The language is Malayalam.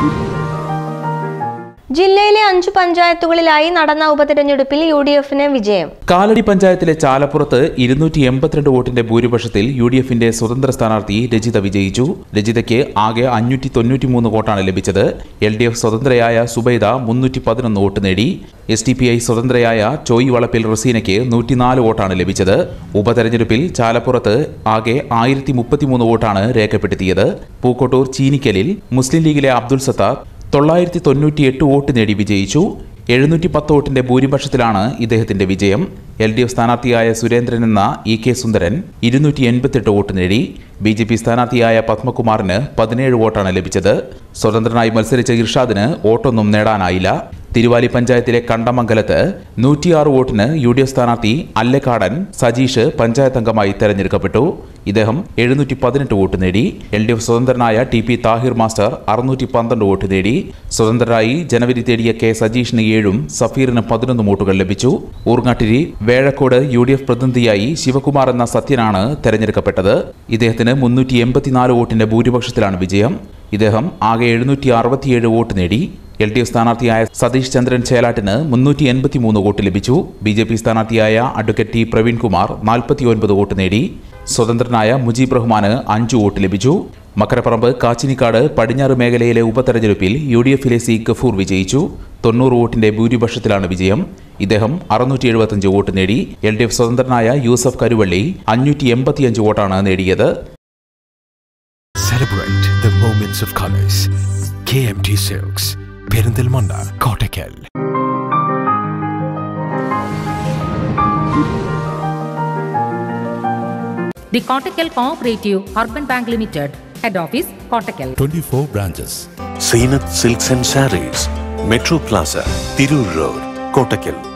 ജില്ലയിലെ അഞ്ചു പഞ്ചായത്തുകളിലായി നടന്ന ഉപതെരഞ്ഞെടുപ്പിൽ യു ഡി എഫിന് വിജയം കാലടി പഞ്ചായത്തിലെ ചാലപ്പുറത്ത് ഇരുന്നൂറ്റി എൺപത്തിരണ്ട് വോട്ടിന്റെ ഭൂരിപക്ഷത്തിൽ യു ഡി എഫിന്റെ സ്വതന്ത്ര സ്ഥാനാർത്ഥി രജിത വിജയിച്ചു രജിതയ്ക്ക് ആകെ അഞ്ഞൂറ്റി തൊണ്ണൂറ്റിമൂന്ന് വോട്ടാണ് ലഭിച്ചത് എൽ ഡി എഫ് സ്വതന്ത്രയായ സുബൈദ മുന്നൂറ്റി പതിനൊന്ന് വോട്ട് നേടി എസ് ഡി പി ഐ സ്വതന്ത്രയായ ചോയ് വളപ്പിൽ റസീനയ്ക്ക് നൂറ്റിനാല് വോട്ടാണ് ലഭിച്ചത് ഉപതെരഞ്ഞെടുപ്പിൽ ചാലപ്പുറത്ത് ആകെ ആയിരത്തി മുപ്പത്തിമൂന്ന് വോട്ടാണ് രേഖപ്പെടുത്തിയത് പൂക്കോട്ടൂർ ചീനിക്കലിൽ മുസ്ലിം ലീഗിലെ അബ്ദുൾ സത്താർ തൊള്ളായിരത്തി തൊണ്ണൂറ്റി എട്ട് വോട്ട് നേടി വിജയിച്ചു എഴുന്നൂറ്റി പത്ത് വോട്ടിന്റെ ഭൂരിപക്ഷത്തിലാണ് ഇദ്ദേഹത്തിന്റെ വിജയം എൽ ഡി എഫ് സ്ഥാനാർത്ഥിയായ സുരേന്ദ്രൻ എന്ന ഇ കെ സുന്ദരൻ ഇരുന്നൂറ്റി എൺപത്തെട്ട് വോട്ട് നേടി ബി ജെ പി സ്ഥാനാർത്ഥിയായ പത്മകുമാറിന് പതിനേഴ് വോട്ടാണ് ലഭിച്ചത് സ്വതന്ത്രനായി മത്സരിച്ച ഇർഷാദിന് വോട്ടൊന്നും നേടാനായില്ല തിരുവാലി പഞ്ചായത്തിലെ കണ്ടമംഗലത്ത് നൂറ്റിയാറ് വോട്ടിന് യു ഡി എഫ് സ്ഥാനാർത്ഥി അല്ലക്കാടൻ സജീഷ് പഞ്ചായത്ത് അംഗമായി തെരഞ്ഞെടുക്കപ്പെട്ടു ഇദ്ദേഹം എഴുന്നൂറ്റി പതിനെട്ട് വോട്ട് നേടി എൽ ഡി എഫ് സ്വതന്ത്രനായ ടി പി താഹിർ മാസ്റ്റർ അറുന്നൂറ്റി പന്ത്രണ്ട് വോട്ട് നേടി സ്വതന്ത്രരായി ജനവരി തേടിയ കെ സജീഷിന് ഏഴും സഫീറിന് പതിനൊന്ന് വോട്ടുകൾ ലഭിച്ചു Oorngattiri Vezhakode U D F പ്രതിനിധിയായി ശിവകുമാർ എന്ന സത്യനാണ് തെരഞ്ഞെടുക്കപ്പെട്ടത് ഇദ്ദേഹത്തിന് മുന്നൂറ്റി എൺപത്തിനാല് വോട്ടിന്റെ ഭൂരിപക്ഷത്തിലാണ് വിജയം ഇദ്ദേഹം ആകെ എഴുന്നൂറ്റി അറുപത്തിയേഴ് വോട്ട് നേടി എൽ ഡി എഫ് സ്ഥാനാർത്ഥിയായ സതീഷ് ചന്ദ്രൻ ചേലാട്ടിന് മുന്നൂറ്റി എൺപത്തി മൂന്ന് വോട്ട് ലഭിച്ചു ബി ജെ പി സ്ഥാനാർത്ഥിയായ അഡ്വക്കേറ്റ് ടി പ്രവീൺകുമാർ നാൽപ്പത്തി ഒൻപത് വോട്ട് നേടി സ്വതന്ത്രനായ മുജീബ് റഹ്മാന് അഞ്ച് വോട്ട് ലഭിച്ചു മക്കരപ്പറമ്പ് കാച്ചിനിക്കാട് പടിഞ്ഞാറ് മേഖലയിലെ ഉപതെരഞ്ഞെടുപ്പിൽ യു ഡി എഫിലെ സി ഗഫൂർ വിജയിച്ചു തൊണ്ണൂറ് വോട്ടിന്റെ ഭൂരിപക്ഷത്തിലാണ് വിജയം ഇദ്ദേഹം അറുന്നൂറ്റി എഴുപത്തഞ്ച് വോട്ട് നേടി എൽ ഡി എഫ് സ്വതന്ത്രനായ യൂസഫ് കരുവള്ളി അഞ്ഞൂറ്റി എൺപത്തിയഞ്ച് വോട്ടാണ് നേടിയത് Celebrate the moments of colors. KMT Silks, Perindalmanda, Kottakkal. The Kottakkal Cooperative Urban Bank Limited, Head Office, Kottakkal. 24 branches. Seenat Silks and Sarees, Metro Plaza, Tirur Road, Kottakkal.